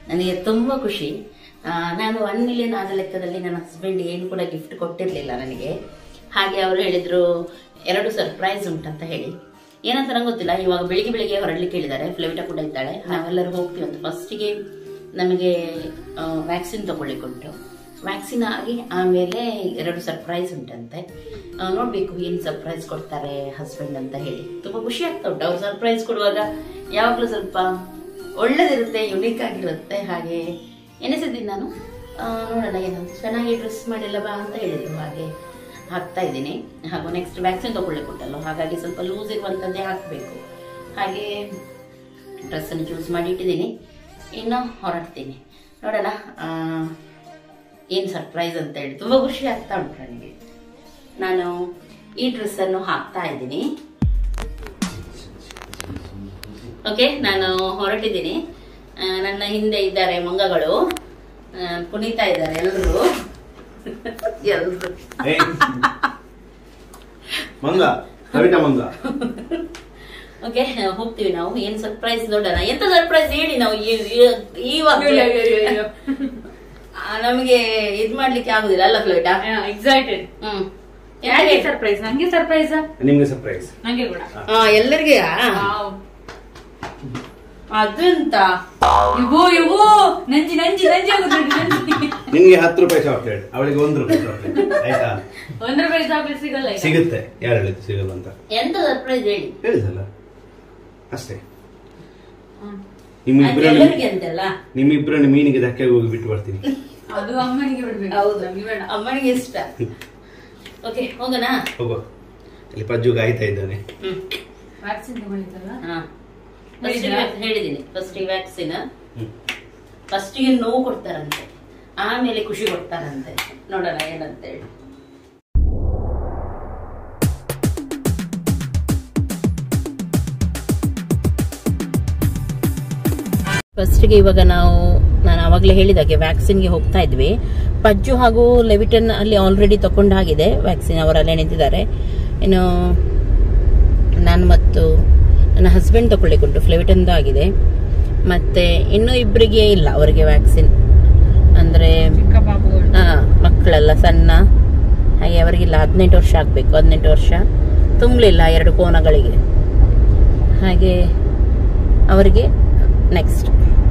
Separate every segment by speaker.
Speaker 1: ನನಗೆ ತುಂಬ ಖುಷಿ ಆ, ನಾನು ಒನ್ ಮಿಲಿಯನ್ ಆದ ಲೆಕ್ಕದಲ್ಲಿ ನನ್ನ ಹಸ್ಬೆಂಡ್ ಏನು ಕೂಡ ಗಿಫ್ಟ್ ಕೊಟ್ಟಿರಲಿಲ್ಲ ನನಗೆ ಹಾಗೆ ಅವರು ಹೇಳಿದರು ಎರಡು ಸರ್ಪ್ರೈಸ್ ಉಂಟಂತ ಹೇಳಿ ಏನಂತ ನಂಗೆ ಗೊತ್ತಿಲ್ಲ ಇವಾಗ ಬೆಳಿಗ್ಗೆ ಬೆಳಿಗ್ಗೆ ಹೊರಡ್ಲಿಕ್ಕೆ ಹೇಳಿದ್ದಾರೆ ಫ್ಲೆವಿಟಾ ಕೂಡ ಇದ್ದಾಳೆ ನಾವೆಲ್ಲರೂ ಹೋಗ್ತೀವಿ ಅಂತ ಫಸ್ಟಿಗೆ ನಮಗೆ ವ್ಯಾಕ್ಸಿನ್ ತಗೊಳ್ಳಿಕ್ಕೆ ಉಂಟು ವ್ಯಾಕ್ಸಿನ್ ಆಗಿ ಆಮೇಲೆ ಎರಡು ಸರ್ಪ್ರೈಸ್ ಉಂಟಂತೆ ಆ, ನೋಡ್ಬೇಕು ಏನು ಸರ್ಪ್ರೈಸ್ ಕೊಡ್ತಾರೆ ಹಸ್ಬೆಂಡ್ ಅಂತ ಹೇಳಿ ತುಂಬಾ ಖುಷಿ ಆಗ್ತಾ ಉಂಟು ಅವ್ರು ಸರ್ಪ್ರೈಸ್ ಕೊಡುವಾಗ ಯಾವಾಗಲೂ ಸ್ವಲ್ಪ ಒಳ್ಳೇದಿರುತ್ತೆ ಯುನೀಕ್ ಆಗಿರುತ್ತೆ ಹಾಗೆ ಎನಿಸಿದ್ದೀನಿ ನಾನು ಆ, ನೋಡೋಣ ಏನು ಚೆನ್ನಾಗಿ ಡ್ರೆಸ್ ಮಾಡಿಲ್ಲ ಬಾ ಅಂತ ಹೇಳಿದ್ರು ಹಾಗೆ ಹಾಕ್ತಾ ಇದ್ದೀನಿ ಹಾಗೂ ನೆಕ್ಸ್ಟ್ ವ್ಯಾಕ್ಸಿನ್ ತಗೊಳ್ಳಿಕ್ಕೆ ಉಂಟಲ್ಲ ಹಾಗಾಗಿ ಸ್ವಲ್ಪ ಲೂಸ್ ಇರುವಂಥದ್ದೇ ಹಾಕಬೇಕು ಹಾಗೆ ಡ್ರೆಸ್ಸನ್ನು ಚೂಸ್ ಮಾಡಿ ಇಟ್ಟಿದ್ದೀನಿ ಇನ್ನು ಹೊರಡ್ತೀನಿ ನೋಡೋಣ ಏನು ಸರ್ಪ್ರೈಸ್ ಅಂತ ಹೇಳಿ ತುಂಬ ಖುಷಿ ಆಗ್ತಾ ಉಂಟು ನನಗೆ ನಾನು ಈ ಡ್ರೆಸ್ಸನ್ನು ಹಾಕ್ತಾ ಇದ್ದೀನಿ ಓಕೆ ನಾನು ಹೊರಟಿದ್ದೀನಿ ಆ, ನನ್ನ ಹಿಂದೆ ಇದ್ದಾರೆ ಮಂಗಗಳು ಆ, ಕುಣಿತಾ ಇದ್ದಾರೆ ಎಲ್ಲರೂ ಎಲ್ಲರೂ
Speaker 2: ಏಯ್. ಮಂಗ ಕವಿತಾ ಮಂಗ
Speaker 1: ಓಕೆ ಹೋಗ್ತೀವಿ ನಾವು ಏನ್ ಸರ್ಪ್ರೈಸ್ ನೋಡೋಣ ಎಂತ ಸರ್ಪ್ರೈಸ್ ಹೇಳಿ ನಾವು ಈ- ಈ- ಈವಾಗ ಆ, ನಮಗೆ ಇದ್ ಮಾಡ್ಲಿಕ್ಕೆ ಆಗುದಿಲ್ಲ ಅಲ್ಲ ಫ್ಲೈಟಾ
Speaker 3: ಎಕ್ಸೈಟೆಡ್
Speaker 1: ಹ್ಮ್
Speaker 3: ಯಾರಿಗೆ ಸರ್ಪ್ರೈಸ್ ನಂಗೆ ಸರ್ಪ್ರೈಸ್
Speaker 2: ನಿಮ್ಗೆ ಸರ್ಪ್ರೈಸ್
Speaker 3: ನಂಗೆ ಕೂಡ
Speaker 1: ಎಲ್ಲರಿಗೆ
Speaker 3: ವಾವ್.
Speaker 1: ಅದಂತ
Speaker 3: ಇವು ಇವು ನಂಜಿ ನಂಜಿ ನಂಜಿ ಆಗುದು ನೋಡಿ, ನಂಜಿ
Speaker 2: ನಿಮ್ಗೆ ಹತ್ತು ರೂಪಾಯಿ ಚಾಕ್ಲೇಟ್ ಅವಳಿಗೆ ಒಂದು ರೂಪಾಯಿ ಚಾಕ್ಲೇಟ್ ಆಯ್ತಾ
Speaker 3: ಒಂದ್ ರೂಪಾಯಿ ಚಾಕ್ಲೇಟ್ ಸಿಗಲ್ಲ ಈಗ.
Speaker 2: ಸಿಗುತ್ತೆ ಯಾರು ಹೇಳಿದ್ದು ಸಿಗಲ್ಲ ಅಂತ
Speaker 1: ಎಂತ ಸರ್ಪ್ರೈಸ್ ಹೇಳಿ
Speaker 2: ಹೇಳಿದಲ್ಲ ಅಷ್ಟೇ
Speaker 3: ಹ್ಮ್.
Speaker 1: ಅದು
Speaker 2: ನಿಮ್ಮಿಬ್ಬರನ್ನು
Speaker 1: ಎಲ್ಲರಿಗೆ ಅಂತಲ್ಲ
Speaker 2: ನಿಮ್ಮಿಬ್ಬರನ್ನು ಮೀನಿಗೆ ಧಕ್ಕೆ ಹೋಗಿ ಬಿಟ್ಟು ಬರ್ತೀನಿ
Speaker 3: ಅದು ಅಮ್ಮನಿಗೆ ಬಿಡ್ಬೇಕು
Speaker 1: ಹೌದು
Speaker 3: ನಮ್ಗೆ ಬೇಡ
Speaker 1: ಅಮ್ಮನಿಗೆ ಇಷ್ಟ ಓಕೆ ಹೋಗೋಣ
Speaker 2: ಹೋಗೋ ಅಲ್ಲಿ ಪಜ್ಜು ಕಾಯ್ತಾ ಇದ್ದಾನೆ
Speaker 1: ಹ್ಮ್
Speaker 3: ವ್ಯಾಕ್ಸಿನ್ ತಗೊಳ್ಳಿತ್ತಲ್ಲ
Speaker 1: ಹಾ
Speaker 3: ಹೇಳಿದ್ರಾ?
Speaker 1: ಫಸ್ಟ್ ಹೇಳಿದ್ದೀನಿ ಫಸ್ಟ್ ವ್ಯಾಕ್ಸಿನ್
Speaker 2: ಹ್ಮ್.
Speaker 1: ಫಸ್ಟಿಗೆ ನೋವು ಕೊಡ್ತಾರಂತೆ ಆಮೇಲೆ ಖುಷಿ ಕೊಡ್ತಾರಂತೆ ನೋಡೋಣ ಏನಂತ ಹೇಳಿ ಫಸ್ಟ್ಗೆ ಇವಾಗ ನಾವು ನಾನು ಆವಾಗಲೇ ಹೇಳಿದಾಗೆ ವ್ಯಾಕ್ಸಿನ್ಗೆ ಹೋಗ್ತಾ ಇದ್ವಿ ಪಜ್ಜು ಹಾಗೂ ಲೆವಿಟನ್ ಅಲ್ಲಿ ಆಲ್ರೆಡಿ ತಗೊಂಡಾಗಿದೆ ವ್ಯಾಕ್ಸಿನ್ ಅವರಲ್ಲೇ ನಿಂತಿದ್ದಾರೆ ಇನ್ನು ನಾನು ಮತ್ತು ನನ್ನ ಹಸ್ಬೆಂಡ್ ತಗೊಳ್ಳಿಕ್ಕುಂಟು ಫ್ಲೆವಿಟನ್ದು ಆಗಿದೆ ಮತ್ತೆ ಇನ್ನೂ ಇಬ್ಬರಿಗೆ ಇಲ್ಲ ಅವರಿಗೆ ವ್ಯಾಕ್ಸಿನ್ ಅಂದರೆ
Speaker 3: ಚಿಕ್ಕ ಬಾಬುಗಳು
Speaker 1: ಮಕ್ಕಳೆಲ್ಲ ಸಣ್ಣ ಹಾಗೆ ಅವರಿಗಿಲ್ಲ ಹದಿನೆಂಟು ವರ್ಷ ಆಗಬೇಕು ಹದಿನೆಂಟು ವರ್ಷ ತುಂಬಲಿಲ್ಲ ಎರಡು ಕೋನಗಳಿಗೆ ಹಾಗೆ ಅವರಿಗೆ ನೆಕ್ಸ್ಟ್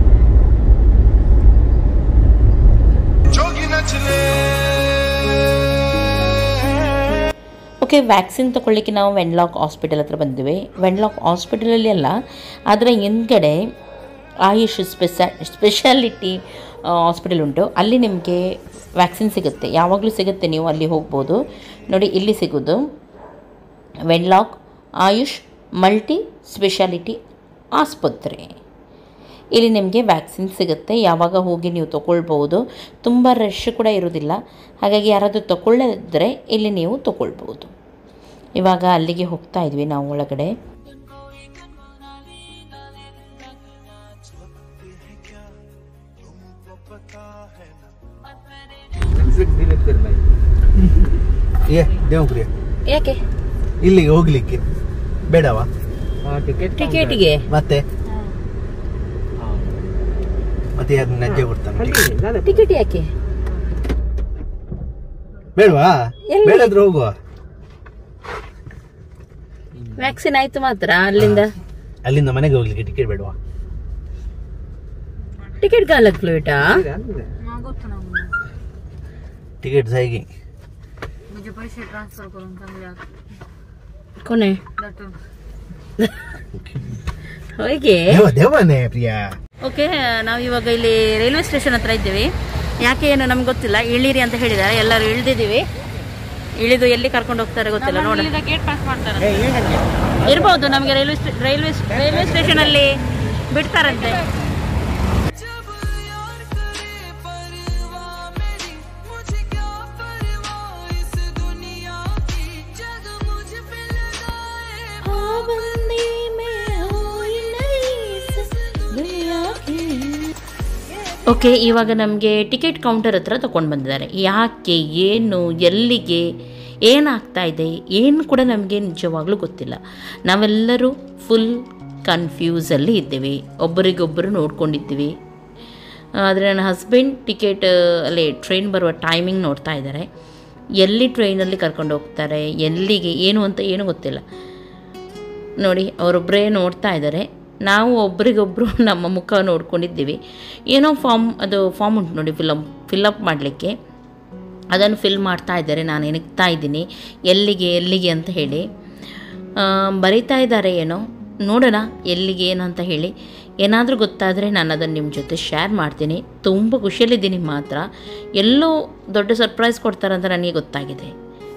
Speaker 1: ಓಕೆ ವ್ಯಾಕ್ಸಿನ್ ತಗೊಳ್ಳಿಕ್ಕೆ ನಾವು ವೆನ್ಲಾಕ್ ಹಾಸ್ಪಿಟಲ್ ಹತ್ರ ಬಂದಿವಿ ವೆನ್ಲಾಕ್ ಹಾಸ್ಪಿಟಲಲ್ಲಿ ಅಲ್ಲ ಅದರ ಹಿಂದ್ಗಡೆ ಆಯುಷ್ ಸ್ಪೆಷಾ ಸ್ಪೆಷಾಲಿಟಿ ಹಾಸ್ಪಿಟಲ್ ಉಂಟು ಅಲ್ಲಿ ನಿಮಗೆ ವ್ಯಾಕ್ಸಿನ್ ಸಿಗುತ್ತೆ ಯಾವಾಗಲೂ ಸಿಗುತ್ತೆ ನೀವು ಅಲ್ಲಿ ಹೋಗ್ಬೋದು ನೋಡಿ ಇಲ್ಲಿ ಸಿಗೋದು ವೆನ್ಲಾಕ್ ಆಯುಷ್ ಮಲ್ಟಿ ಸ್ಪೆಷಾಲಿಟಿ ಆಸ್ಪತ್ರೆ ಇಲ್ಲಿ ನಿಮಗೆ ವ್ಯಾಕ್ಸಿನ್ ಸಿಗುತ್ತೆ ಯಾವಾಗ ಹೋಗಿ ನೀವು ತಗೊಳ್ಬೋದು ತುಂಬ ರಶ್ ಕೂಡ ಇರೋದಿಲ್ಲ ಹಾಗಾಗಿ ಯಾರಾದರೂ ತಗೊಳ್ಳದಿದ್ದರೆ ಇಲ್ಲಿ ನೀವು ತಗೊಳ್ಬೋದು ಇವಾಗ ಅಲ್ಲಿಗೆ ಹೋಗ್ತಾ ಇದ್ವಿ ನಾವು ಒಳಗಡೆ
Speaker 2: ಏ ದೇವ್ರಿ
Speaker 1: ಯಾಕೆ
Speaker 2: ಇಲ್ಲಿಗೆ ಹೋಗ್ಲಿಕ್ಕೆ ಬೇಡವಾ
Speaker 1: ಟಿಕೆಟಿಗೆ
Speaker 2: ಮತ್ತೆ ಮತ್ತೆ ಅದನ್ನ ನಜ್ಜೆ ಕೊಡ್ತಾನೆ
Speaker 1: ಟಿಕೆಟ್ ಯಾಕೆ
Speaker 2: ಬೇಡವಾ
Speaker 1: ಎಲ್ಲಿ?
Speaker 2: ಬೇಡಾದ್ರೂ ಹೋಗುವ
Speaker 1: ವ್ಯಾಕ್ಸಿನ್ ಆಯ್ತು ಮಾತ್ರ ಅಲ್ಲಿಂದ
Speaker 2: ಅಲ್ಲಿಂದ ಮನೆಗೆ ಹೋಗ್ಲಿಕ್ಕೆ ಟಿಕೆಟ್ ಬೇಡವಾ
Speaker 1: ಟಿಕೆಟ್ ಕಾಲಕ್ಕೆ ಫ್ಲೂಟಾ
Speaker 3: हाँ, ಗೊತ್ತು ನಮ್ಗೆ
Speaker 2: ಟಿಕೆಟ್ ಸೈಗಿ
Speaker 3: मुझे पैसे ट्रांसफर करून चांगले
Speaker 1: ಕೊನೆ
Speaker 3: दटून
Speaker 1: ಹೋಗಿ
Speaker 2: ದೇವ ದೇವನೇ ಪ್ರಿಯಾ
Speaker 1: ಓಕೆ ನಾವು ಇವಾಗ ಇಲ್ಲಿ ರೈಲ್ವೆ ಸ್ಟೇಷನ್ ಹತ್ರ ಇದ್ದೀವಿ ಯಾಕೆ ಏನು ನಮ್ಗೆ ಗೊತ್ತಿಲ್ಲ ಇಳಿರಿ ಅಂತ ಹೇಳಿದ್ದಾರೆ ಎಲ್ಲರೂ ಇಳಿದಿದ್ದೀವಿ ಇಳಿದು ಎಲ್ಲಿ ಕರ್ಕೊಂಡು ಹೋಗ್ತಾರೆ ಗೊತ್ತಿಲ್ಲ ನೋಡ
Speaker 3: ಗೇಟ್ ಪಾಸ್ ಮಾಡ್ತಾರೆ
Speaker 1: ಇರ್ಬೋದು ನಮಗೆ ರೈಲ್ವೆ ಸ್ಟೇ- ರೈಲ್ವೆ ರೈಲ್ವೆ ಸ್ಟೇಷನ್ ಅಲ್ಲಿ ಬಿಡ್ತಾರಂತೆ ಓಕೆ ಇವಾಗ ನಮಗೆ ಟಿಕೆಟ್ ಕೌಂಟರ್ ಹತ್ರ ತಗೊಂಡು ಬಂದಿದ್ದಾರೆ ಯಾಕೆ ಏನು ಎಲ್ಲಿಗೆ ಏನಾಗ್ತಾ ಇದೆ ಏನು ಕೂಡ ನಮಗೆ ನಿಜವಾಗ್ಲೂ ಗೊತ್ತಿಲ್ಲ ನಾವೆಲ್ಲರೂ ಫುಲ್ ಕನ್ಫ್ಯೂಸಲ್ಲಿ ಇದ್ದೀವಿ ಒಬ್ಬರಿಗೊಬ್ಬರು ನೋಡ್ಕೊಂಡಿದ್ದೀವಿ ಆದರೆ ನನ್ನ ಹಸ್ಬೆಂಡ್ ಟಿಕೆಟ್ ಅಲ್ಲಿ ಟ್ರೈನ್ ಬರುವ ಟೈಮಿಂಗ್ ನೋಡ್ತಾ ಇದ್ದಾರೆ ಎಲ್ಲಿ ಟ್ರೈನಲ್ಲಿ ಕರ್ಕೊಂಡು ಹೋಗ್ತಾರೆ ಎಲ್ಲಿಗೆ ಏನು ಅಂತ ಏನು ಗೊತ್ತಿಲ್ಲ ನೋಡಿ ಅವರೊಬ್ಬರೇ ನೋಡ್ತಾ ಇದ್ದಾರೆ ನಾವು ಒಬ್ರಿಗೊಬ್ಬರು ನಮ್ಮ ಮುಖ ನೋಡ್ಕೊಂಡಿದ್ದೀವಿ ಏನೋ ಫಾರ್ಮ್ ಅದು ಫಾರ್ಮ್ ಉಂಟು ನೋಡಿ ಫಿಲಮ್ ಫಿಲ್ಲಪ್ ಮಾಡಲಿಕ್ಕೆ ಅದನ್ನು ಫಿಲ್ ಮಾಡ್ತಾ ಇದ್ದಾರೆ ನಾನು ಎಣಗ್ತಾ ಇದ್ದೀನಿ ಎಲ್ಲಿಗೆ ಎಲ್ಲಿಗೆ ಅಂತ ಹೇಳಿ ಆ, ಬರೀತಾ ಇದ್ದಾರೆ ಏನೋ ನೋಡೋಣ ಎಲ್ಲಿಗೆ ಏನು ಅಂತ ಹೇಳಿ ಏನಾದರೂ ಗೊತ್ತಾದರೆ ನಾನು ಅದನ್ನು ನಿಮ್ಮ ಜೊತೆ ಶೇರ್ ಮಾಡ್ತೀನಿ ತುಂಬ ಖುಷಿಯಲ್ಲಿದ್ದೀನಿ ಮಾತ್ರ ಎಲ್ಲೋ ದೊಡ್ಡ ಸರ್ಪ್ರೈಸ್ ಕೊಡ್ತಾರಂತ ನನಗೆ ಗೊತ್ತಾಗಿದೆ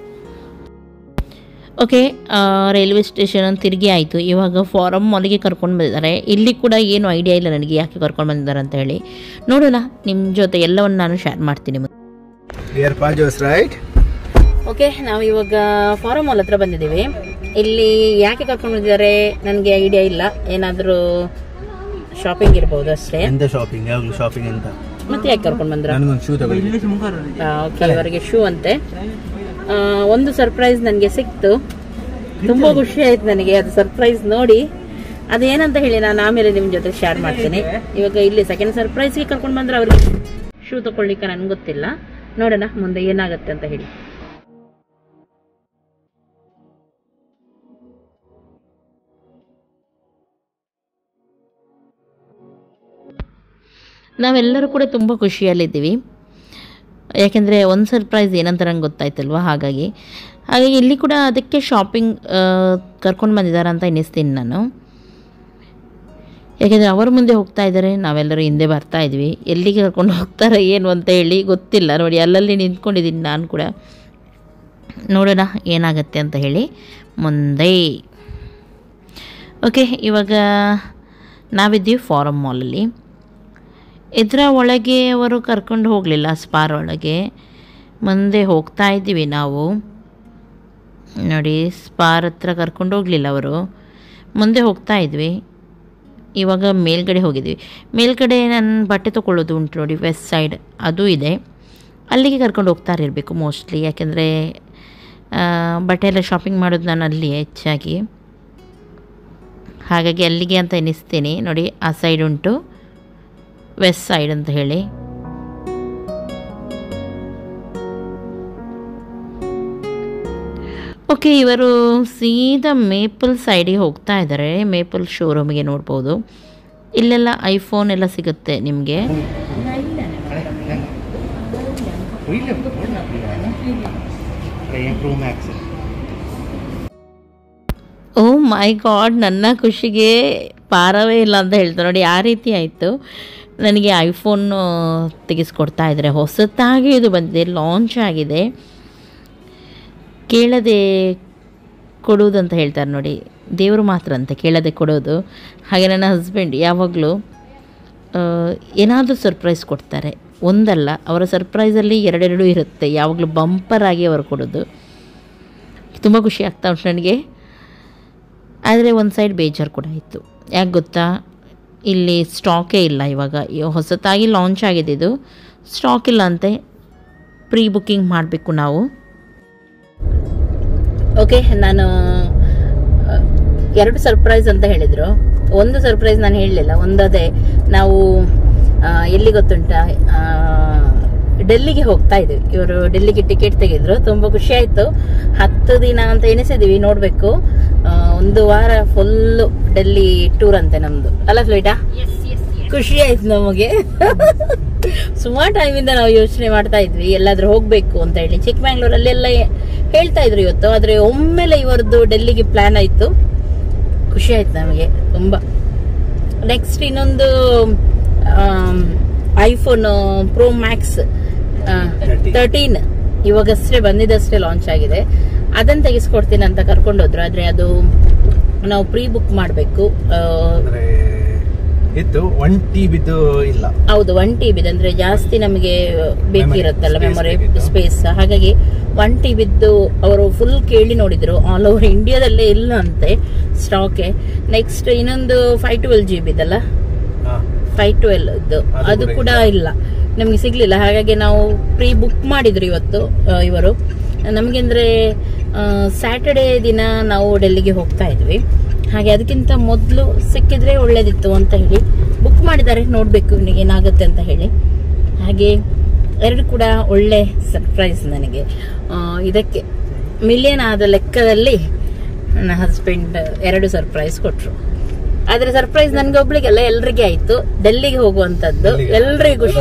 Speaker 1: ಓಕೆ ರೈಲ್ವೆ ಸ್ಟೇಷನ್ ಅಂತ ತಿರುಗಿ ಆಯಿತು ಇವಾಗ ಫಾರಮ್ ಮಾಲಿಗೆ ಕರ್ಕೊಂಡು ಬಂದಿದ್ದಾರೆ ಇಲ್ಲಿ ಕೂಡ ಏನು ಐಡಿಯಾ ಇಲ್ಲ ನನಗೆ ಯಾಕೆ ಕರ್ಕೊಂಡು ಬಂದಿದ್ದಾರೆ ಅಂತ ಹೇಳಿ ನೋಡೋಣ ನಿಮ್ಮ ಜೊತೆ ಎಲ್ಲವನ್ನು ನಾನು ಶೇರ್ ಮಾಡ್ತೀನಿ
Speaker 2: ಡಿಯರ್ ಪಾಜೋಸ್ ರೈಟ್
Speaker 1: ಓಕೆ ನಾವು ಇವಾಗ ಫಾರಂ ಮಾಲ್ ಹತ್ರ ಬಂದಿದ್ದೀವಿ ಇಲ್ಲಿ ಯಾಕೆ ಕರ್ಕೊಂಡು ಬಂದಿದ್ದಾರೆ ನನಗೆ ಐಡಿಯಾ ಇಲ್ಲ ಏನಾದರೂ ಶಾಪಿಂಗ್ ಇರ್ಬೋದು ಅಷ್ಟೇ
Speaker 2: ಎಂತ ಶಾಪಿಂಗ್ ಯಾವಾಗಲೂ ಶಾಪಿಂಗ್ ಅಂತ
Speaker 1: ಮತ್ತೆ ಯಾಕೆ ಕರ್ಕೊಂಡು ಬಂದ್ರ
Speaker 2: ನನಗೊಂದು ಶೂ ತಗೊಳ್ಳಿ
Speaker 1: ಓಕೆ ಇವರಿಗೆ ಶೂ ಅಂತೆ ಆ, ಒಂದು ಸರ್ಪ್ರೈಸ್ ನನಗೆ ಸಿಕ್ತು ತುಂಬಾ ಖುಷಿ ಆಯ್ತು ನನಗೆ ಅದು ಸರ್ಪ್ರೈಸ್ ನೋಡಿ ಅದೇನಂತ ಹೇಳಿ ನಾನು ಆಮೇಲೆ ನಿಮ್ಮ ಜೊತೆ ಶೇರ್ ಮಾಡ್ತೀನಿ ಇವಾಗ ಇಲ್ಲಿ ಸೆಕೆಂಡ್ ಸರ್ಪ್ರೈಸ್ಗೆ ಕರ್ಕೊಂಡು ಬಂದ್ರೆ ಅವ್ರಿಗೆ ಶೂ ತಗೊಳ್ಳಿಕ್ಕೆ ನನ್ಗೆ ಗೊತ್ತಿಲ್ಲ ನೋಡೋಣ ಮುಂದೆ ಏನಾಗುತ್ತೆ ಅಂತ ಹೇಳಿ ನಾವೆಲ್ಲರೂ ಕೂಡ ತುಂಬ ಖುಷಿಯಲ್ಲಿದ್ದೀವಿ ಯಾಕೆಂದರೆ ಒಂದು ಸರ್ಪ್ರೈಸ್ ಏನಂತ ನಂಗೆ ಗೊತ್ತಾಯ್ತಲ್ವ ಹಾಗಾಗಿ ಹಾಗಾಗಿ ಇಲ್ಲಿ ಕೂಡ ಅದಕ್ಕೆ ಶಾಪಿಂಗ್ ಕರ್ಕೊಂಡು ಬಂದಿದ್ದಾರೆ ಅಂತ ಎನಿಸ್ತೀನಿ ನಾನು ಯಾಕೆಂದರೆ ಅವರ ಮುಂದೆ ಹೋಗ್ತಾ ಇದ್ದಾರೆ ನಾವೆಲ್ಲರೂ ಹಿಂದೆ ಬರ್ತಾ ಇದ್ವಿ ಎಲ್ಲಿಗೆ ಕರ್ಕೊಂಡು ಹೋಗ್ತಾರೆ ಏನು ಅಂತ ಹೇಳಿ ಗೊತ್ತಿಲ್ಲ ನೋಡಿ ಅಲ್ಲಲ್ಲಿ ನಿಂತ್ಕೊಂಡಿದ್ದೀನಿ ನಾನು ಕೂಡ ನೋಡೋಣ ಏನಾಗುತ್ತೆ ಅಂತ ಹೇಳಿ ಮುಂದೆ ಓಕೆ ಇವಾಗ ನಾವಿದ್ದೀವಿ ಫಾರಮ್ ಮಾಲಲ್ಲಿ ಇದರ ಒಳಗೆ ಅವರು ಕರ್ಕೊಂಡು ಹೋಗಲಿಲ್ಲ ಸ್ಪಾರ್ ಒಳಗೆ ಮುಂದೆ ಹೋಗ್ತಾ ಇದ್ದೀವಿ ನಾವು ನೋಡಿ ಸ್ಪಾರ್ ಹತ್ರ ಕರ್ಕೊಂಡು ಹೋಗಲಿಲ್ಲ ಅವರು ಮುಂದೆ ಹೋಗ್ತಾ ಇದ್ವಿ ಇವಾಗ ಮೇಲ್ಗಡೆ ಹೋಗಿದ್ವಿ ಮೇಲ್ಗಡೆ ನನ್ನ ಬಟ್ಟೆ ತೊಗೊಳ್ಳೋದು ಉಂಟು ನೋಡಿ ವೆಸ್ಟ್ ಸೈಡ್ ಅದು ಇದೆ ಅಲ್ಲಿಗೆ ಕರ್ಕೊಂಡು ಹೋಗ್ತಾ ಇರಬೇಕು ಮೋಸ್ಟ್ಲಿ ಯಾಕೆಂದರೆ ಬಟ್ಟೆ ಎಲ್ಲ ಶಾಪಿಂಗ್ ಮಾಡೋದು ನಾನು ಅಲ್ಲಿ ಹೆಚ್ಚಾಗಿ ಹಾಗಾಗಿ ಅಲ್ಲಿಗೆ ಅಂತ ಎನಿಸ್ತೀನಿ ನೋಡಿ ಆ ಸೈಡ್ ಉಂಟು ವೆಸ್ಟ್ ಸೈಡ್ ಅಂತ ಹೇಳಿ ಓಕೆ ಇವರು ಸೀದಾ ಮೇಪಲ್ ಸೈಡಿಗೆ ಹೋಗ್ತಾ ಇದ್ದಾರೆ ಮೇಪಲ್ ಶೋರೂಮಿಗೆ ನೋಡ್ಬೋದು ಇಲ್ಲೆಲ್ಲ ಐಫೋನ್ ಎಲ್ಲ ಸಿಗುತ್ತೆ ನಿಮಗೆ
Speaker 2: pro max
Speaker 1: oh my god ನನ್ನ ಖುಷಿಗೆ ಪಾರವೇ ಇಲ್ಲ ಅಂತ ಹೇಳ್ತಾರೆ ನೋಡಿ ಆ ರೀತಿ ಆಯಿತು ನನಗೆ ಐಫೋನ್ ತೆಗೆಸ್ಕೊಡ್ತಾ ಇದ್ದಾರೆ ಹೊಸತಾಗಿ ಇದು ಬಂದಿದೆ ಲಾಂಚ್ ಆಗಿದೆ ಕೇಳದೆ ಕೊಡುವುದಂತ ಹೇಳ್ತಾರೆ ನೋಡಿ ದೇವರು ಮಾತ್ರ ಅಂತ ಕೇಳದೆ ಕೊಡೋದು ಹಾಗೆ ನನ್ನ ಹಸ್ಬೆಂಡ್ ಯಾವಾಗಲೂ ಏನಾದರೂ ಸರ್ಪ್ರೈಸ್ ಕೊಡ್ತಾರೆ ಒಂದಲ್ಲ ಅವರ ಸರ್ಪ್ರೈಸಲ್ಲಿ ಎರಡೆರಡು ಇರುತ್ತೆ ಯಾವಾಗಲೂ ಬಂಪರ್ ಆಗಿ ಅವರು ಕೊಡೋದು ತುಂಬ ಖುಷಿ ಆಗ್ತಾ ಉಂಟು ನನಗೆ ಆದರೆ ಒಂದು ಸೈಡ್ ಬೇಜಾರು ಕೂಡ ಇತ್ತು ಯಾಕೆ ಗೊತ್ತಾ ಇಲ್ಲಿ ಸ್ಟಾಕೇ ಇಲ್ಲ ಇವಾಗ ಇವ- ಹೊಸತಾಗಿ ಲಾಂಚ್ ಆಗಿದೆ ಇದು ಸ್ಟಾಕ್ ಇಲ್ಲ ಅಂತೆ ಪ್ರೀ ಬುಕ್ಕಿಂಗ್ ಮಾಡಬೇಕು ನಾವು ಓಕೆ ನಾನು ಆ, ಎರಡು ಸರ್ಪ್ರೈಸ್ ಅಂತ ಹೇಳಿದ್ರು ಒಂದು ಸರ್ಪ್ರೈಸ್ ನಾನು ಹೇಳಲಿಲ್ಲ ಒಂದದೇ ನಾವು ಆ, ಎಲ್ಲಿ ಗೊತ್ತುಂಟ ಆ, ಡೆಲ್ಲಿಗೆ ಹೋಗ್ತಾ ಇದ್ವಿ ಇವರು ಡೆಲ್ಲಿಗೆ ಟಿಕೆಟ್ ತೆಗೆದ್ರು ತುಂಬಾ ಖುಷಿ ಆಯ್ತು ಹತ್ತು ದಿನ ಅಂತ ಎಣಿಸಿದೀವಿ ನೋಡ್ಬೇಕು ಆ, ಒಂದು ವಾರ ಫುಲ್ ಡೆಲ್ಲಿ ಟೂರ್ ಅಂತೆ ನಮ್ದು ಅಲ್ಲ ಫ್ಲೈಟಾ ಖುಷಿ ಆಯ್ತು ನಮಗೆ ಸುಮಾರು ಟೈಮಿಂದ ನಾವು ಯೋಚನೆ ಮಾಡ್ತಾ ಇದ್ವಿ ಎಲ್ಲಾದ್ರೂ ಹೋಗ್ಬೇಕು ಅಂತ ಹೇಳಿ ಚಿಕ್ಕಮಂಗ್ಳೂರಲ್ಲಿ ಎಲ್ಲ ಹೇಳ್ತಾ ಇದ್ರು ಇವತ್ತು ಆದ್ರೆ ಒಮ್ಮೆಲೆ ಇವರದ್ದು ಡೆಲ್ಲಿಗೆ ಪ್ಲಾನ್ ಆಯ್ತು ಖುಷಿ ಆಯ್ತು ನಮಗೆ ತುಂಬಾ ನೆಕ್ಸ್ಟ್ ಇನ್ನೊಂದು ಐಫೋನ್ ಪ್ರೋ ಮ್ಯಾಕ್ಸ್ ತರ್ಟೀನ್ ಇವಾಗಷ್ಟೇ ಬಂದಿದ್ದಷ್ಟೇ ಲಾಂಚ್ ಆಗಿದೆ ಅದನ್ನ ತೆಗೆಸ್ಕೊಡ್ತೀನಿ ಅಂತ ಕರ್ಕೊಂಡೋದ್ರು ಆದ್ರೆ ಅದು ನಾವು ಪ್ರೀ ಬುಕ್ ಮಾಡಬೇಕು
Speaker 2: ಅಂದ್ರೆ ಇತ್ತು ಒನ್ ಟಿ ಬಿದ್ದು ಇಲ್ಲ
Speaker 1: ಹೌದು ಒನ್ ಟಿ ಬಿ ಅಂದ್ರೆ ಜಾಸ್ತಿ ನಮಗೆ ಬೇಕಿರುತ್ತಲ್ಲ
Speaker 2: space
Speaker 1: ಮೆಮೊರಿ
Speaker 2: ಬೇಕಿತ್ತು.
Speaker 1: ಸ್ಪೇಸ್ ಹಾಗಾಗಿ ಒನ್ ಟಿ ಬಿದ್ದು ಅವರು ಫುಲ್ ಕೇಳಿ ನೋಡಿದ್ರು ಆಲ್ ಓವರ್ ಇಂಡಿಯಾದಲ್ಲೇ ಇಲ್ಲ ಅಂತೆ ಸ್ಟಾಕೆ ನೆಕ್ಸ್ಟ್ ಇನ್ನೊಂದು ಫೈವ್ ಟ್ವೆಲ್ ಜಿ ಬಿ ಇದಲ್ಲ
Speaker 2: ಹಾ
Speaker 1: ಫೈವ್ ಟ್ವೆಲ್
Speaker 2: ಅದು
Speaker 1: ಅದು
Speaker 2: ಕೂಡ
Speaker 1: ಕೂಡ ಇಲ್ಲ ನಮಗೆ ಸಿಗ್ಲಿಲ್ಲ ಹಾಗಾಗಿ ನಾವು ಪ್ರೀ ಬುಕ್ ಮಾಡಿದ್ರು ಇವತ್ತು ಆ, ಇವರು ನಮಗೆ ಅಂದ್ರೆ ಸ್ಯಾಟರ್ಡೇ ದಿನ ನಾವು ಡೆಲ್ಲಿಗೆ ಹೋಗ್ತಾ ಇದ್ವಿ ಹಾಗೆ ಅದಕ್ಕಿಂತ ಮೊದಲು ಸಿಕ್ಕಿದ್ರೆ ಒಳ್ಳೇದಿತ್ತು ಅಂತ ಹೇಳಿ ಬುಕ್ ಮಾಡಿದ್ದಾರೆ ನೋಡಬೇಕು ಇವನಿಗೆ ಏನಾಗುತ್ತೆ ಅಂತ ಹೇಳಿ ಹಾಗೆ ಎರಡು ಕೂಡ ಒಳ್ಳೆ ಸರ್ಪ್ರೈಸ್ ನನಗೆ ಆ, ಇದಕ್ಕೆ ಮಿಲಿಯನ್ ಆದ ಲೆಕ್ಕದಲ್ಲಿ ನನ್ನ ಹಸ್ಬೆಂಡ್ ಎರಡು ಸರ್ಪ್ರೈಸ್ ಕೊಟ್ರು ಆದ್ರೆ ಸರ್ಪ್ರೈಸ್ ನನ್ಗೆ ಒಬ್ಳಿಗೆಲ್ಲ ಎಲ್ರಿಗೆ ಆಯ್ತು ಡೆಲ್ಲಿಗೆ ಹೋಗುವಂತದ್ದು ಎಲ್ರಿಗೂ ಖುಷಿ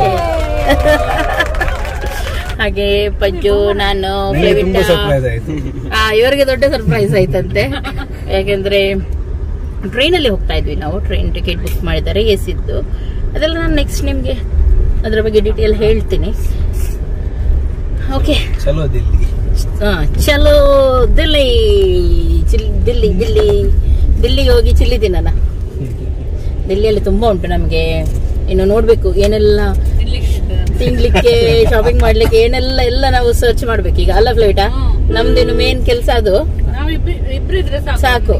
Speaker 1: ಹಾಗೆ ಪಜ್ಜು ನಾನು
Speaker 2: ನನಗೆ ತುಂಬಾ
Speaker 1: ಫ್ಲೇವಿಟಾ
Speaker 2: ಸರ್ಪ್ರೈಸ್ ಆಯ್ತು
Speaker 1: ಆ ಇವರಿಗೆ ದೊಡ್ಡ ಸರ್ಪ್ರೈಸ್ ಆಯ್ತಂತೆ ಯಾಕೆಂದ್ರೆ ಟ್ರೈನ್ ಅಲ್ಲಿ ಹೋಗ್ತಾ ಇದ್ವಿ ನಾವು ಟ್ರೈನ್ ಟಿಕೆಟ್ ಬುಕ್ ಮಾಡಿದ್ದಾರೆ ಎ ಸಿದ್ದು ಅದೆಲ್ಲ ನಾನು ನೆಕ್ಸ್ಟ್ ನಿಮ್ಗೆ ಅದ್ರ ಬಗ್ಗೆ ಡೀಟೇಲ್ ಹೇಳ್ತೀನಿ ಓಕೆ
Speaker 2: ಚಲೋ ದಿಲ್ಲಿ
Speaker 1: ಚಲೋ ದಿಲ್ಲಿ ಚಿಲ್ ದಿಲ್ಲಿ ದಿಲ್ಲಿ ದಿಲ್ಲಿಗೆ ಹೋಗಿ ಚಿಲ್ಲಿ ದಿನನ ದಿಲ್ಲಿಯಲ್ಲಿ ತುಂಬಾ ಉಂಟು ನಮಗೆ ಇನ್ನು ನೋಡ್ಬೇಕು ಏನೆಲ್ಲ ತಿನ್ಲಿಕ್ಕೆ ಶಾಪಿಂಗ್ ಮಾಡ್ಲಿಕ್ಕೆ ಏನೆಲ್ಲ ಎಲ್ಲ ನಾವು ಸರ್ಚ್ ಮಾಡ್ಬೇಕು ಈಗ ಅಲ್ಲ ಫ್ಲೈಟಾ ನಮ್ದಿನ್ನು ಮೇನ್ ಕೆಲಸ ಅದು
Speaker 3: ನಾವ್ ಇಬ್ರು ಇದ್ರೆ
Speaker 1: ಸಾಕು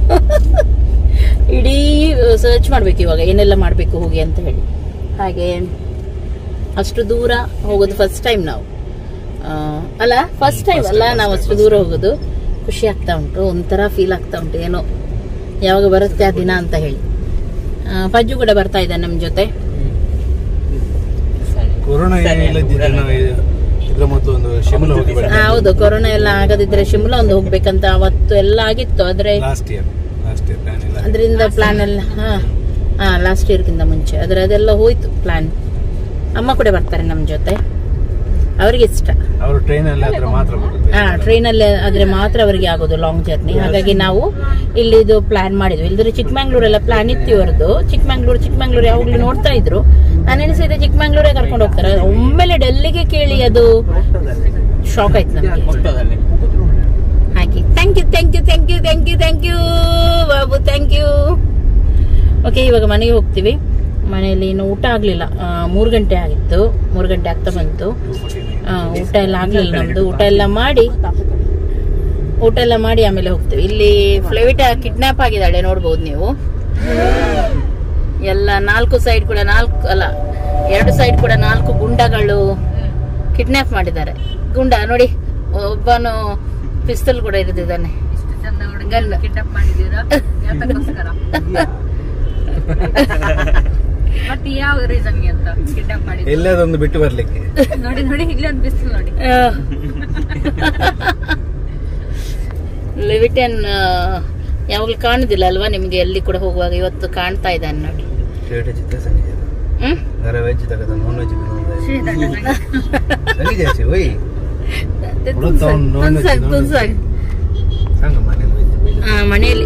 Speaker 1: ಇಡೀ ಸರ್ಚ್ ಮಾಡ್ಬೇಕು ಇವಾಗ ಏನೆಲ್ಲ ಮಾಡ್ಬೇಕು ಹೋಗಿ ಅಂತ ಹೇಳಿ ಹಾಗೆ ಅಷ್ಟು ದೂರ ಹೋಗೋದು ಫಸ್ಟ್ ಟೈಮ್ ನಾವು ಆ, ಅಲ್ಲ ಫಸ್ಟ್ ಟೈಮ್ ಅಲ್ಲ ನಾವು ಅಷ್ಟು ದೂರ ಹೋಗೋದು ಖುಷಿ ಆಗ್ತಾ ಉಂಟು ಒಂಥರ ಫೀಲ್ ಆಗ್ತಾ ಉಂಟು ಏನೋ ಯಾವಾಗ ಬರುತ್ತೆ ಆ ದಿನ ಅಂತ ಹೇಳಿ ಆ, ಪಜ್ಜು ಕೂಡ ಬರ್ತಾ ಇದ್ದಾನೆ ನಮ್ಮ ಜೊತೆ
Speaker 2: ಕೊರೋನಾ ಏನಿಲ್ಲದಿದ್ರೆ ನಾವು ಇದ್ರ ಮೊದಲು ಒಂದು ಶಿಮಲ ಹೋಗಿ
Speaker 1: ಆ, ಹೌದು ಕೊರೋನಾ ಎಲ್ಲ ಆಗದಿದ್ರೆ ಶಿಮ್ಲಾ ಒಂದು ಹೋಗ್ಬೇಕಂತ ಅವತ್ತು ಎಲ್ಲ ಆಗಿತ್ತು ಆದ್ರೆ
Speaker 2: last year last year plan ಇಲ್ಲ
Speaker 1: ಅದರಿಂದ ಪ್ಲಾನ್ ಎಲ್ಲ ಹಾ ಹಾ ಲಾಸ್ಟ್ ಇಯರ್ಗಿಂತ ಮುಂಚೆ ಆದ್ರೆ ಅದೆಲ್ಲ ಹೋಯ್ತು ಪ್ಲಾನ್ ಅಮ್ಮ ಕೂಡ ಬರ್ತಾರೆ ನಮ್ಮ ಜೊತೆ ಅವ್ರಿಗೆ ಇಷ್ಟ
Speaker 2: ಅವರು ಟ್ರೈನ್ ಅಲ್ಲಿ ಆದ್ರೆ ಮಾತ್ರ ಬರುತ್ತೆ
Speaker 1: ಹಾ ಟ್ರೈನ್ ಅಲ್ಲಿ ಆದ್ರೆ ಮಾತ್ರ ಅವರಿಗೆ ಆಗೋದು ಲಾಂಗ್ ಜರ್ನಿ ಹಾಗಾಗಿ ನಾವು ಇಲ್ಲಿ ಇದು ಪ್ಲಾನ್ ಮಾಡಿದ್ವಿ ಇಲ್ದ್ರೆ ಚಿಕ್ಕಮಂಗ್ಳೂರೆಲ್ಲ ಪ್ಲಾನ್ ಇತ್ತು ಇವರದು ಚಿಕ್ಕಮಂಗ್ಳೂರು ಚಿಕ್ಕಮಂಗ್ಳೂರು ಯಾವಾಗ್ಲೂ ನೋಡ್ತಾ ಇದ್ರು ನಾನು ಎನಿಸಿದೆ ಚಿಕ್ಕಮಂಗ್ಳೂರೇ ಕರ್ಕೊಂಡು ಹೋಗ್ತಾರೆ ಒಮ್ಮೆಲೆ ಡೆಲ್ಲಿಗೆ ಕೇಳಿ ಅದು ಶಾಕ್ ಆಯ್ತು ನಮ್ಗೆ ಹಾಗೆ thank you thank you thank you thank you thank you ಬಾಬು ಥ್ಯಾಂಕ್ ಯು ಓಕೆ ಇವಾಗ ಮನೆಗೆ ಹೋಗ್ತೀವಿ ಮನೆಯಲ್ಲಿ ಇನ್ನು ಊಟ ಆಗ್ಲಿಲ್ಲ ಆ, ಮೂರು ಗಂಟೆ ಆಗಿತ್ತು ಮೂರು ಗಂಟೆ ಆಗ್ತಾ ಬಂತು ಆ, ಊಟ ಎಲ್ಲ ಆಗ್ಲಿಲ್ಲ ನಮ್ದು ಊಟ ಎಲ್ಲ ಮಾಡಿ ಊಟ ಎಲ್ಲ ಮಾಡಿ ಆಮೇಲೆ ಹೋಗ್ತೀವಿ ಇಲ್ಲಿ ಫ್ಲೆವಿಟಾ ಕಿಡ್ನಾಪ್ ಆಗಿದ್ದಾಳೆ ನೋಡ್ಬೋದು ನೀವು ಎಲ್ಲ ನಾಲ್ಕು ಸೈಡ್ ಕೂಡ ನಾಲ್ಕು ಅಲ್ಲ ಎರಡು ಸೈಡ್ ಕೂಡ ನಾಲ್ಕು ಗುಂಡಗಳು ಕಿಡ್ನಾಪ್ ಮಾಡಿದ್ದಾರೆ ಗುಂಡ ನೋಡಿ ಒಬ್ಬನು ಪಿಸ್ತಲ್ ಕೂಡ ಹಿಡಿದಿದ್ದಾನೆ
Speaker 3: ಇಷ್ಟು ಚಂದ
Speaker 1: ಗನ್.
Speaker 3: ಹುಡುಗಿ ಕಿಡ್ನಾಪ್ ಮಾಡಿದೀರಾ ಯಾತಕ್ಕೋಸ್ಕರ ಮತ್ತೆ ಯಾವ ರೀಸನ್ಗೆ ಅಂತ ಕಿಡ್ನಾಪ್ ಮಾಡಿದ್ರು
Speaker 2: ಎಲ್ಲದೊಂದು ಬಿಟ್ಟು ಬರ್ಲಿಕ್ಕೆ
Speaker 3: ನೋಡಿ ನೋಡಿ ಇಲ್ಲಿ ಒಂದು ಬಿಸಿಲು ನೋಡಿ
Speaker 1: ಲೆವಿಟನ್ ಯಾವಾಗಲೂ ಕಾಣುದಿಲ್ಲ ಅಲ್ವಾ ನಿಮ್ಗೆ ಎಲ್ಲಿ ಕೂಡ ಹೋಗುವಾಗ ಇವತ್ತು ಕಾಣ್ತಾ ಇದ್ದಾನೆ ನೋಡಿ
Speaker 2: ಫೇವರೇಟ್ ಚಿತ್ರ ಸಂಗೀತ
Speaker 1: ಹ್ಮ್
Speaker 2: घर वेज तक नॉन वेज ಸಂಗೀತ ಜಾಸ್ತಿ ಓಯ್ ಉಳಿದ ಅವ್ನು non-veg,
Speaker 1: ತುನ್ಸಾಕ್,
Speaker 2: non-veg.
Speaker 1: ತುನ್ಸಾಕ್.
Speaker 2: ಸಂಗ ಮನೇಲಿ ವೆಜ್
Speaker 1: ಆ, ಮನೆಯಲ್ಲಿ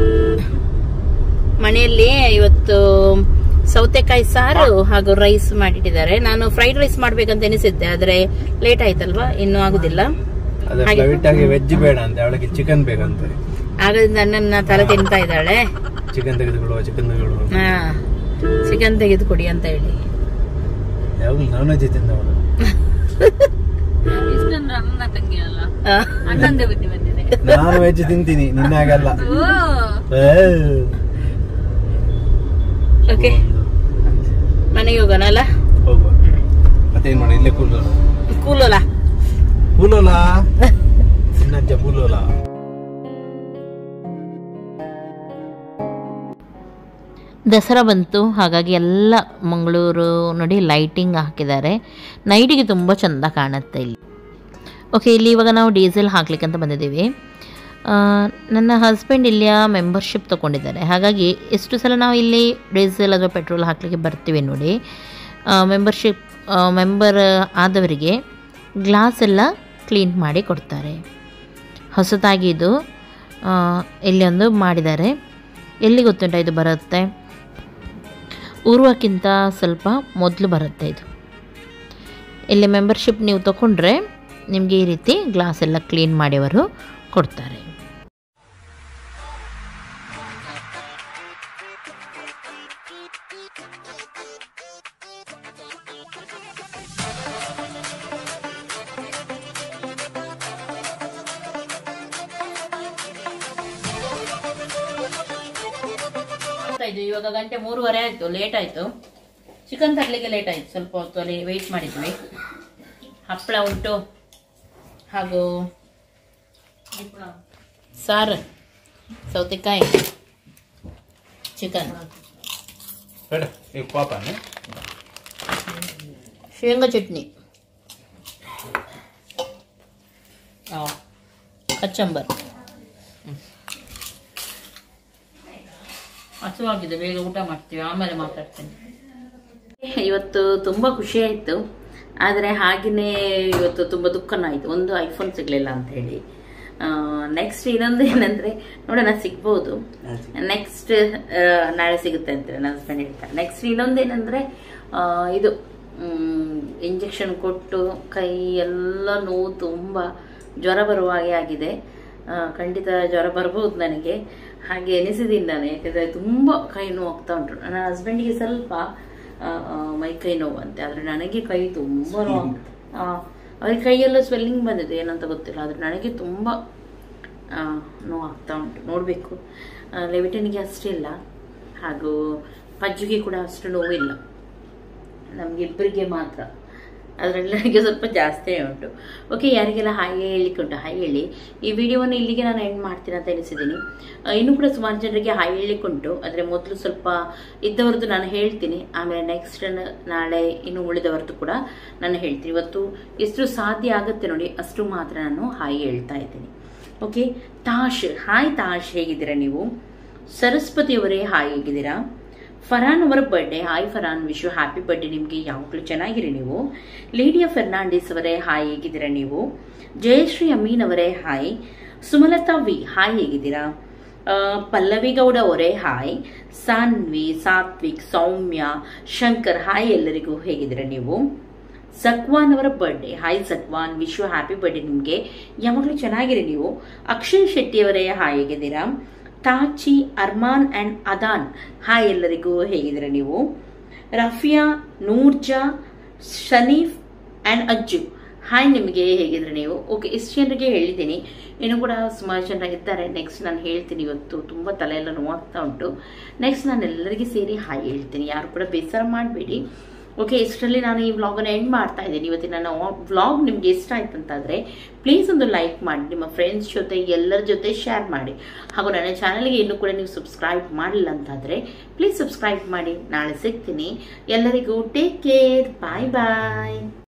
Speaker 1: ಮನೆಯಲ್ಲಿ ಇವತ್ತು ಸೌತೆಕಾಯಿ ಸಾರು ಹಾಗೂ ರೈಸ್ ಮಾಡಿಟ್ಟಿದ್ದಾರೆ ನಾನು ಫ್ರೈಡ್ ರೈಸ್ ಮಾಡ್ಬೇಕಂತ ಎನಿಸಿದ್ದೆ ಆದ್ರೆ ಲೇಟ್ ಆಯ್ತಲ್ವಾ ಇನ್ನೂ ಆಗುದಿಲ್ಲ
Speaker 2: ಅದೇ
Speaker 1: ಹಾಗೆ.
Speaker 2: ಫ್ಲೈಟ್ ಆಗಿ ವೆಜ್ ಬೇಡ ಅಂತ ಅವಳಿಗೆ ಚಿಕನ್ ಬೇಕಂತ
Speaker 1: ಆಗದಿಂದ ನನ್ನ ತಲೆ ತಿಂತಾ ಇದ್ದಾಳೆ
Speaker 2: ಚಿಕನ್ ತೆಗೆದುಕೊಡುವ ಚಿಕನ್ ತೆಗೆದುಕೊಡುವ
Speaker 1: ಹಾ ಚಿಕನ್ ತೆಗೆದು ಕೊಡಿ ಅಂತ ಹೇಳಿ
Speaker 2: ಯಾವಾಗಲೂ ನಾನ್ ವೆಜ್ ತಿಂದವಳು
Speaker 3: ಇಷ್ಟೊಂದು ಅಣ್ಣ ತಂಗಿ ಅಲ್ಲ
Speaker 1: ಆ,
Speaker 3: ಅಣ್ಣಂದೇ ಬುದ್ಧಿ ಬಂದಿದೆ
Speaker 2: ನಾನು ವೆಜ್ ತಿಂತೀನಿ ನಿನ್ನ ಹಾಗಲ್ಲ
Speaker 3: ಓ
Speaker 2: ಏ.
Speaker 1: ಓಕೆ ಮನೆಗೆ ಹೋಗೋಣ ಅಲ್ಲ
Speaker 2: ಹೋಗುವ ಮತ್ತೇನ್ ಮಾಡಿ ಇಲ್ಲೇ ಕೂಲೋಲ
Speaker 1: ಕೂಲಲ್ಲ
Speaker 2: ಕೂಲೋಲ ಚಿನ್ನಜ್ಜ ಕೂಲೋಲ
Speaker 1: ದಸರಾ ಬಂತು ಹಾಗಾಗಿ ಎಲ್ಲ ಮಂಗಳೂರು ನೋಡಿ ಲೈಟಿಂಗ್ ಹಾಕಿದ್ದಾರೆ ನೈಟಿಗೆ ತುಂಬ ಚೆಂದ ಕಾಣುತ್ತೆ ಇಲ್ಲಿ ಓಕೆ ಇಲ್ಲಿ ಇವಾಗ ನಾವು ಡೀಸೆಲ್ ಹಾಕ್ಲಿಕ್ಕೆ ಅಂತ ಬಂದಿದ್ದೀವಿ ಆ, ನನ್ನ ಹಸ್ಬೆಂಡ್ ಇಲ್ಲಿಯ ಮೆಂಬರ್ಶಿಪ್ ತೊಗೊಂಡಿದ್ದಾರೆ ಹಾಗಾಗಿ ಎಷ್ಟು ಸಲ ನಾವು ಇಲ್ಲಿ ಡೀಸೆಲ್ ಅಥವಾ ಪೆಟ್ರೋಲ್ ಹಾಕಲಿಕ್ಕೆ ಬರ್ತೀವಿ ನೋಡಿ ಮೆಂಬರ್ಶಿಪ್ ಮೆಂಬರ್ ಆದವರಿಗೆ ಗ್ಲಾಸ್ ಎಲ್ಲ ಕ್ಲೀನ್ ಮಾಡಿ ಕೊಡ್ತಾರೆ ಹೊಸದಾಗಿ ಇದು ಆ, ಇಲ್ಲಿ ಒಂದು ಮಾಡಿದ್ದಾರೆ ಎಲ್ಲಿ ಗೊತ್ತುಂಟ ಇದು ಬರುತ್ತೆ ಊರ್ವಕ್ಕಿಂತ ಸ್ವಲ್ಪ ಮೊದಲು ಬರುತ್ತೆ ಇದು ಇಲ್ಲಿ ಮೆಂಬರ್ಶಿಪ್ ನೀವು ತಗೊಂಡ್ರೆ ನಿಮಗೆ ಈ ರೀತಿ ಗ್ಲಾಸ್ ಎಲ್ಲ ಕ್ಲೀನ್ ಮಾಡಿ ಅವರು ಕೊಡ್ತಾರೆ ಇದು ಇವಾಗ ಗಂಟೆ ಮೂರುವರೆ ಆಯ್ತು ಲೇಟ್ ಆಯ್ತು ಚಿಕನ್ ತರಲಿಕ್ಕೆ ಲೇಟ್ ಆಯ್ತು ಸ್ವಲ್ಪ ಹೊತ್ತು ಅಲ್ಲಿ ವೆಯ್ಟ್ ಮಾಡಿದ್ವಿ ಹಪ್ಪಳ ಉಂಟು ಹಾಗೂ ಸಾರು ಸೌತೆಕಾಯಿ ಚಿಕನ್
Speaker 2: ಬೇಡ ಈಗ ಪಾಪನೆ
Speaker 1: ಶೇಂಗಾ ಚಟ್ನಿ ಕಚ್ಚಂಬರ್
Speaker 3: ಹಸುವಾಗಿದೆ ಬೇಗ ಊಟ ಮಾಡ್ತೀವಿ ಆಮೇಲೆ ಮಾತಾಡ್ತೇನೆ
Speaker 1: ಇವತ್ತು ತುಂಬ ಖುಷಿ ಆಯಿತು ಆದರೆ ಹಾಗೆಯೇ ಇವತ್ತು ತುಂಬ ದುಃಖನೂ ಆಯಿತು ಒಂದು ಐಫೋನ್ ಸಿಗಲಿಲ್ಲ ಅಂತ ಹೇಳಿ ನೆಕ್ಸ್ಟ್ ಇನ್ನೊಂದು ಏನಂದರೆ ನೋಡೋಣ ಸಿಗ್ಬೋದು ನೆಕ್ಸ್ಟ್ ನಾಳೆ ಸಿಗುತ್ತೆ ಅಂತ ನನ್ನ ಹಸ್ಬೆಂಡ್ ಹೇಳ್ತಾರೆ ನೆಕ್ಸ್ಟ್ ಇನ್ನೊಂದು ಏನಂದರೆ ಇದು ಇಂಜೆಕ್ಷನ್ ಕೊಟ್ಟು ಕೈ ಎಲ್ಲ ನೋವು ತುಂಬ ಜ್ವರ ಬರುವ ಹಾಗೆ ಆಗಿದೆ ಆ, ಖಂಡಿತ ಜ್ವರ ಬರ್ಬೋದು ನನಗೆ ಹಾಗೆ ಎನಿಸಿದ್ದೀನಿ ನಾನು ಯಾಕಂದರೆ ತುಂಬ ಕೈ ನೋವು ಆಗ್ತಾ ಉಂಟು ನನ್ನ ಹಸ್ಬೆಂಡಿಗೆ ಸ್ವಲ್ಪ ಆ, ಆ, ಮೈ ಕೈ ನೋವು ಅಂತೆ ಆದರೆ ನನಗೆ ಕೈ ತುಂಬ ನೋವು ಅವ್ರಿಗೆ ಕೈಯೆಲ್ಲ ಸ್ವೆಲ್ಲಿಂಗ್ ಬಂದಿದೆ ಏನಂತ ಗೊತ್ತಿಲ್ಲ ಆದರೆ ನನಗೆ ತುಂಬ ಆ, ನೋವು ಆಗ್ತಾ ಉಂಟು ನೋಡಬೇಕು ಲೆವಿಟನಿಗೆ ಅಷ್ಟಿಲ್ಲ ಹಾಗೂ ಪಜ್ಜಿಗೆ ಕೂಡ ಅಷ್ಟು ನೋವಿಲ್ಲ ನಮಗಿಬ್ಬರಿಗೆ ಮಾತ್ರ ಅದರಲ್ಲಿ ನನಗೆ ಸ್ವಲ್ಪ ಜಾಸ್ತಿಯೇ ಉಂಟು ಓಕೆ ಯಾರಿಗೆಲ್ಲ ಹಾಯ್ ಹೇಳಲಿಕ್ಕೆ ಉಂಟು ಹಾಯ್ ಹೇಳಿ ಈ ವಿಡಿಯೋವನ್ನು ಇಲ್ಲಿಗೆ ನಾನು ಎಂಡ್ ಮಾಡ್ತೀನಿ ಅಂತ ಎನಿಸಿದ್ದೀನಿ ಆ, ಇನ್ನೂ ಕೂಡ ಸುಮಾರು ಜನರಿಗೆ ಹಾಯ್ ಹೇಳಲಿಕ್ಕೆ ಉಂಟು ಆದರೆ ಮೊದಲು ಸ್ವಲ್ಪ ಇದ್ದವ್ರದ್ದು ನಾನು ಹೇಳ್ತೀನಿ ಆಮೇಲೆ ನೆಕ್ಸ್ಟ್ ನಾಳೆ ಇನ್ನು ಉಳಿದವರದ್ದು ಕೂಡ ನಾನು ಹೇಳ್ತೀನಿ ಇವತ್ತು ಎಷ್ಟು ಸಾಧ್ಯ ಆಗುತ್ತೆ ನೋಡಿ ಅಷ್ಟು ಮಾತ್ರ ನಾನು ಹಾಯ್ ಹೇಳ್ತಾ ಇದ್ದೀನಿ ಓಕೆ ತಾಶ್ ಹಾಯ್ ತಾಶ್ ಹೇಗಿದ್ದೀರಾ ನೀವು ಸರಸ್ವತಿಯವರೇ ಹಾಯ್ ಹೇಗಿದ್ದೀರಾ ಫರಾನ್ ಅವರ birthday hi Farhan wish you happy birthday ನಿಮಗೆ ಯಾವಾಗಲೂ ಚೆನ್ನಾಗಿರಿ ನೀವು ಲೇಡಿಯಾ ಫೆರ್ನಾಂಡಿಸ್ ಅವರೇ ಹಾಯ್ ಹೇಗಿದ್ದೀರಾ ನೀವು ಜಯಶ್ರೀ ಅಮೀನ್ ಅವರೇ ಹಾಯ್ ಸುಮಲತಾ ವಿ ಹಾಯ್ ಹೇಗಿದ್ದೀರಾ ಆ, ಪಲ್ಲವಿ ಗೌಡ ಅವರೇ ಹಾಯ್ ಸಾನ್ವಿ ಸಾತ್ವಿಕ್ ಸೌಮ್ಯ ಶಂಕರ್ ಹಾಯ್ ಎಲ್ಲರಿಗೂ ಹೇಗಿದ್ದೀರಾ ನೀವು ಸಕ್ವಾನ್ ಅವರ ಬರ್ಡೇ ಹಾಯ್ ಸಕ್ವಾನ್ ವಿಶ್ ಯು ಹ್ಯಾಪಿ ಬರ್ಡೇ ನಿಮಗೆ ಯಾವಾಗಲೂ ಚೆನ್ನಾಗಿರಿ ನೀವು ಅಕ್ಷಯ್ ಶೆಟ್ಟಿ ಅವರೇ ಹಾಯ್ ಹೇಗಿದ್ದೀರಾ ತಾಚಿ ಅರ್ಮಾನ್ ಅಂಡ್ ಅದಾನ್ ಹಾಯ್ ಎಲ್ಲರಿಗೂ ಹೇಗಿದ್ದೀರಾ ನೀವು ರಫಿಯಾ ನೂರ್ಜಾ ಶನೀಫ್ ಅಂಡ್ ಅಜ್ಜು ಹಾಯ್ ನಿಮಗೆ ಹೇಗಿದ್ರೆ ನೀವು ಓಕೆ ಇಷ್ಟು ಜನರಿಗೆ ಹೇಳಿದ್ದೀನಿ ಇನ್ನು ಕೂಡ ಸುಮಾರು ಜನ ಇದ್ದಾರೆ ನೆಕ್ಸ್ಟ್ ನಾನು ಹೇಳ್ತೀನಿ ಇವತ್ತು ತುಂಬ ತಲೆ ಎಲ್ಲ ನೋವಾಗ್ತಾ ಉಂಟು ನೆಕ್ಸ್ಟ್ ನಾನು ಎಲ್ಲರಿಗೆ ಸೇರಿ ಹಾಯ್ ಹೇಳ್ತೀನಿ ಯಾರು ಕೂಡ ಬೇಸರ ಮಾಡಬೇಡಿ ಓಕೆ ಇಷ್ಟರಲ್ಲಿ ನಾನು ಈ ವ್ಲಾಗನ್ನು ಎಂಡ್ ಮಾಡ್ತಾ ಇದ್ದೀನಿ ಇವತ್ತಿನ ನನ್ನ ವ್ಲಾಗ್ ನಿಮ್ಗೆ ಇಷ್ಟ ಆಯ್ತು ಅಂತಾದರೆ ಪ್ಲೀಸ್ ಒಂದು ಲೈಕ್ ಮಾಡಿ ನಿಮ್ಮ ಫ್ರೆಂಡ್ಸ್ ಜೊತೆ ಎಲ್ಲರ ಜೊತೆ ಶೇರ್ ಮಾಡಿ ಹಾಗೂ ನನ್ನ ಚಾನಲ್ಗೆ ಇನ್ನೂ ಕೂಡ ನೀವು ಸಬ್ಸ್ಕ್ರೈಬ್ ಮಾಡಿಲ್ಲ ಅಂತಾದರೆ ಪ್ಲೀಸ್ ಸಬ್ಸ್ಕ್ರೈಬ್ ಮಾಡಿ ನಾಳೆ ಸಿಗ್ತೀನಿ ಎಲ್ಲರಿಗೂ ಟೇಕ್ ಕೇರ್ ಬಾಯ್ ಬಾಯ್